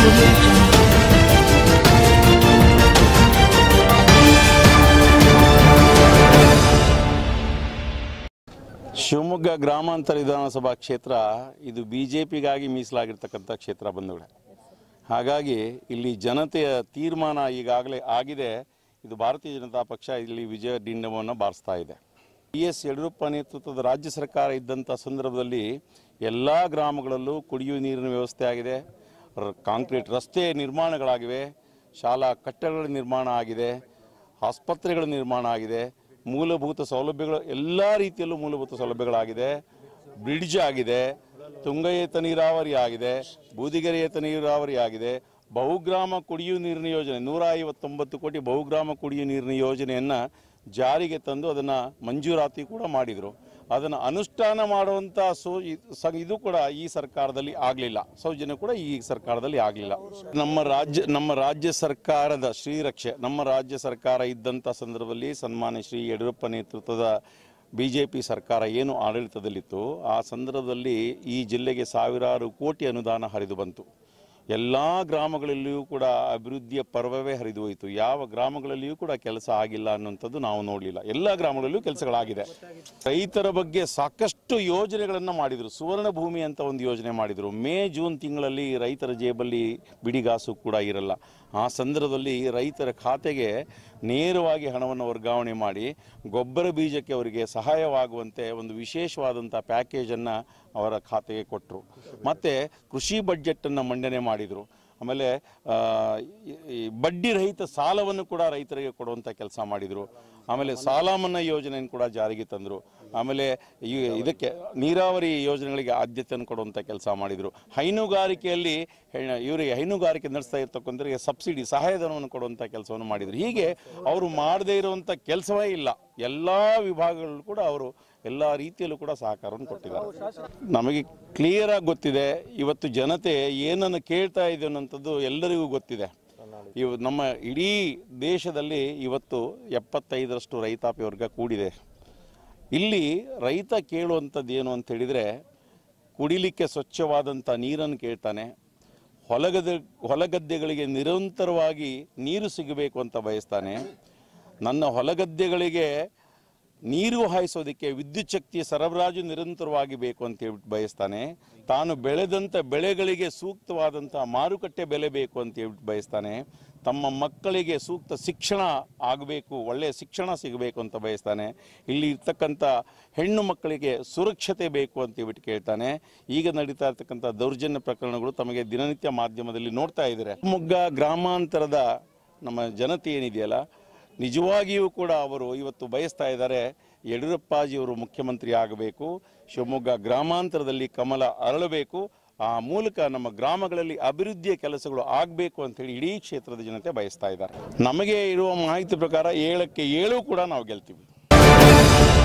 audio jungle. Shivamogga ಗ್ರಾಮಾಂತರ ವಿಧಾನಸಭಾ ಕ್ಷೇತ್ರ ಇದು ಬಿ ಜೆ ಪಿಗಾಗಿ ಮೀಸಲಾಗಿರ್ತಕ್ಕಂಥ ಕ್ಷೇತ್ರ ಬಂಧುಗಳೇ ಹಾಗಾಗಿ ಇಲ್ಲಿ ಜನತೆಯ ತೀರ್ಮಾನ ಈಗಾಗಲೇ ಆಗಿದೆ ಇದು ಭಾರತೀಯ ಜನತಾ ಪಕ್ಷ ಇಲ್ಲಿ ವಿಜಯ ಡಿಂಡಮವನ್ನು ಬಾರಿಸ್ತಾ ಇದೆ ಬಿ ಎಸ್ ಯಡಿಯೂರಪ್ಪ ನೇತೃತ್ವದ ರಾಜ್ಯ ಸರ್ಕಾರ ಇದ್ದಂಥ ಸಂದರ್ಭದಲ್ಲಿ ಎಲ್ಲ ಗ್ರಾಮಗಳಲ್ಲೂ ಕುಡಿಯುವ ನೀರಿನ ವ್ಯವಸ್ಥೆ ಆಗಿದೆ ರ- ಕಾಂಕ್ರೀಟ್ ರಸ್ತೆ ನಿರ್ಮಾಣಗಳಾಗಿವೆ ಶಾಲಾ ಕಟ್ಟಡಗಳ ನಿರ್ಮಾಣ ಆಗಿದೆ ಆಸ್ಪತ್ರೆಗಳ ನಿರ್ಮಾಣ ಆಗಿದೆ ಮೂಲಭೂತ ಸೌಲಭ್ಯಗಳು ಎಲ್ಲ ರೀತಿಯಲ್ಲೂ ಮೂಲಭೂತ ಸೌಲಭ್ಯಗಳಾಗಿದೆ ಬ್ರಿಡ್ಜ್ ಆಗಿದೆ ತುಂಗಯೇತ ನೀರಾವರಿ ಆಗಿದೆ ಬೂದಿಗೆರೆಯೇತ ನೀರಾವರಿ ಆಗಿದೆ ಬಹುಗ್ರಾಮ ಕುಡಿಯುವ ನೀರಿನ ಯೋಜನೆ ನೂರ ಐವತ್ತೊಂಬತ್ತು ಕೋಟಿ ಬಹುಗ್ರಾಮ ಕುಡಿಯುವ ನೀರಿನ ಯೋಜನೆಯನ್ನು ಜಾರಿಗೆ ತಂದು ಅದನ್ನು ಮಂಜೂರಾತಿ ಕೂಡ ಮಾಡಿದರು ಅದನ್ನು ಅನುಷ್ಠಾನ ಮಾಡುವಂಥ ಸೋ ಇ- ಸ- ಇದು ಕೂಡ ಈ ಸರ್ಕಾರದಲ್ಲಿ ಆಗಲಿಲ್ಲ ಸೌಜನ್ಯ ಕೂಡ ಈ ಸರ್ಕಾರದಲ್ಲಿ ಆಗಲಿಲ್ಲ ನಮ್ಮ ರಾಜ್ಯ ನಮ್ಮ ರಾಜ್ಯ ಸರ್ಕಾರದ ಶ್ರೀರಕ್ಷೆ ನಮ್ಮ ರಾಜ್ಯ ಸರ್ಕಾರ ಇದ್ದಂಥ ಸಂದರ್ಭದಲ್ಲಿ ಸನ್ಮಾನ್ಯ ಶ್ರೀ ಯಡಿಯೂರಪ್ಪ ನೇತೃತ್ವದ ಬಿ ಜೆ ಪಿ ಸರ್ಕಾರ ಏನು ಆಡಳಿತದಲ್ಲಿತ್ತು ಆ ಸಂದರ್ಭದಲ್ಲಿ ಈ ಜಿಲ್ಲೆಗೆ ಸಾವಿರಾರು ಕೋಟಿ ಅನುದಾನ ಹರಿದು ಬಂತು ಎಲ್ಲ ಗ್ರಾಮಗಳಲ್ಲಿಯೂ ಕೂಡ ಅಭಿವೃದ್ಧಿಯ ಪರ್ವವೇ ಹರಿದು ಹೋಯಿತು ಯಾವ ಗ್ರಾಮಗಳಲ್ಲಿಯೂ ಕೂಡ ಕೆಲಸ ಆಗಿಲ್ಲ ಅನ್ನುವಂಥದ್ದು ನಾವು ನೋಡಲಿಲ್ಲ ಎಲ್ಲ ಗ್ರಾಮಗಳಲ್ಲಿಯೂ ಕೆಲಸಗಳಾಗಿದೆ ರೈತರ ಬಗ್ಗೆ ಸಾಕಷ್ಟು ಯೋಜನೆಗಳನ್ನು ಮಾಡಿದರು ಸುವರ್ಣ ಭೂಮಿ ಅಂತ ಒಂದು ಯೋಜನೆ ಮಾಡಿದರು ಮೇ ಜೂನ್ ತಿಂಗಳಲ್ಲಿ ರೈತರ ಜೇಬಲ್ಲಿ ಬಿಡಿಗಾಸು ಕೂಡ ಇರಲ್ಲ ಆ ಸಂದರ್ಭದಲ್ಲಿ ರೈತರ ಖಾತೆಗೆ ನೇರವಾಗಿ ಹಣವನ್ನು ವರ್ಗಾವಣೆ ಮಾಡಿ ಗೊಬ್ಬರ ಬೀಜಕ್ಕೆ ಅವರಿಗೆ ಸಹಾಯವಾಗುವಂತೆ ಒಂದು ವಿಶೇಷವಾದಂಥ ಪ್ಯಾಕೇಜನ್ನು ಅವರ ಖಾತೆಗೆ ಕೊಟ್ಟರು ಮತ್ತು ಕೃಷಿ ಬಡ್ಜೆಟನ್ನು ಮಂಡನೆ ಮಾಡಿದರು ಆಮೇಲೆ ಆ, ಈ- ಈ ಬಡ್ಡಿ ರಹಿತ ಸಾಲವನ್ನು ಕೂಡ ರೈತರಿಗೆ ಕೊಡುವಂಥ ಕೆಲಸ ಮಾಡಿದರು ಆಮೇಲೆ ಸಾಲ ಮನ್ನಾ ಯೋಜನೆಯನ್ನು ಕೂಡ ಜಾರಿಗೆ ತಂದರು ಆಮೇಲೆ ಈ ಇದಕ್ಕೆ ನೀರಾವರಿ ಯೋಜನೆಗಳಿಗೆ ಆದ್ಯತೆಯನ್ನು ಕೊಡುವಂಥ ಕೆಲಸ ಮಾಡಿದರು ಹೈನುಗಾರಿಕೆಯಲ್ಲಿ ಹೆಣ್ಣು- ಇವರಿಗೆ ಹೈನುಗಾರಿಕೆ ನಡೆಸ್ತಾ ಇರ್ತಕ್ಕಂಥವರಿಗೆ ಸಬ್ಸಿಡಿ ಸಹಾಯಧನವನ್ನು ಕೊಡುವಂಥ ಕೆಲಸವನ್ನು ಮಾಡಿದರು ಹೀಗೆ ಅವರು ಮಾಡದೇ ಇರುವಂಥ ಕೆಲಸವೇ ಇಲ್ಲ ಎಲ್ಲ ವಿಭಾಗಗಳಲ್ಲೂ ಕೂಡ ಅವರು ಎಲ್ಲ ರೀತಿಯಲ್ಲೂ ಕೂಡ ಸಹಕಾರವನ್ನು ಕೊಟ್ಟಿದ್ದಾರೆ ನಮಗೆ ಕ್ಲಿಯರ್ ಆಗಿ ಗೊತ್ತಿದೆ ಇವತ್ತು ಜನತೆ ಏನನ್ನು ಕೇಳ್ತಾ ಇದೆ ಅನ್ನೋಂಥದ್ದು ಎಲ್ಲರಿಗೂ ಗೊತ್ತಿದೆ ಇವು ನಮ್ಮ ಇಡೀ ದೇಶದಲ್ಲಿ ಇವತ್ತು ಎಪ್ಪತ್ತೈದರಷ್ಟು ರೈತಾಪಿ ವರ್ಗ ಕೂಡಿದೆ ಇಲ್ಲಿ ರೈತ ಕೇಳುವಂಥದ್ದು ಏನು ಅಂತ ಹೇಳಿದರೆ ಕುಡಿಲಿಕ್ಕೆ ಸ್ವಚ್ಛವಾದಂಥ ನೀರನ್ನು ಕೇಳ್ತಾನೆ ಹೊಲಗದ್ದೆ ಹೊಲಗದ್ದೆಗಳಿಗೆ ನಿರಂತರವಾಗಿ ನೀರು ಸಿಗಬೇಕು ಅಂತ ಬಯಸ್ತಾನೆ ನನ್ನ ಹೊಲಗದ್ದೆಗಳಿಗೆ ನೀರು ಹಾಯಿಸೋದಕ್ಕೆ ವಿದ್ಯುತ್ ಶಕ್ತಿಯ ಸರಬರಾಜು ನಿರಂತರವಾಗಿ ಬೇಕು ಅಂತ ಹೇಳ್ಬಿಟ್ಟು ಬಯಸ್ತಾನೆ ತಾನು ಬೆಳೆದಂಥ ಬೆಳೆಗಳಿಗೆ ಸೂಕ್ತವಾದಂಥ ಮಾರುಕಟ್ಟೆ ಬೆಲೆ ಬೇಕು ಅಂತ ಹೇಳ್ಬಿಟ್ಟು ಬಯಸ್ತಾನೆ ತಮ್ಮ ಮಕ್ಕಳಿಗೆ ಸೂಕ್ತ ಶಿಕ್ಷಣ ಆಗಬೇಕು ಒಳ್ಳೆಯ ಶಿಕ್ಷಣ ಸಿಗಬೇಕು ಅಂತ ಬಯಸ್ತಾನೆ ಇಲ್ಲಿ ಇರ್ತಕ್ಕಂಥ ಹೆಣ್ಣು ಮಕ್ಕಳಿಗೆ ಸುರಕ್ಷತೆ ಬೇಕು ಅಂತ ಹೇಳ್ಬಿಟ್ಟು ಕೇಳ್ತಾನೆ ಈಗ ನಡೀತಾ ಇರ್ತಕ್ಕಂಥ ದೌರ್ಜನ್ಯ ಪ್ರಕರಣಗಳು ತಮಗೆ ದಿನನಿತ್ಯ ಮಾಧ್ಯಮದಲ್ಲಿ ನೋಡ್ತಾ ಇದ್ದಾರೆ ಮೊಗ್ಗ ಗ್ರಾಮಾಂತರದ ನಮ್ಮ ಜನತೆ ಏನಿದೆಯಲ್ಲ ನಿಜವಾಗಿಯೂ ಕೂಡ ಅವರು ಇವತ್ತು ಬಯಸ್ತಾ ಇದ್ದಾರೆ ಯಡಿಯೂರಪ್ಪಾಜಿಯವರು ಮುಖ್ಯಮಂತ್ರಿ ಆಗಬೇಕು ಶಿವಮೊಗ್ಗ ಗ್ರಾಮಾಂತರದಲ್ಲಿ ಕಮಲ ಅರಳಬೇಕು ಆ ಮೂಲಕ ನಮ್ಮ ಗ್ರಾಮಗಳಲ್ಲಿ ಅಭಿವೃದ್ಧಿಯ ಕೆಲಸಗಳು ಆಗಬೇಕು ಅಂತೇಳಿ ಇಡೀ ಕ್ಷೇತ್ರದ ಜನತೆ ಬಯಸ್ತಾ ಇದ್ದಾರೆ ನಮಗೆ ಇರುವ ಮಾಹಿತಿ ಪ್ರಕಾರ ಏಳಕ್ಕೆ ಏಳು ಕೂಡ ನಾವು ಗೆಲ್ತೀವಿ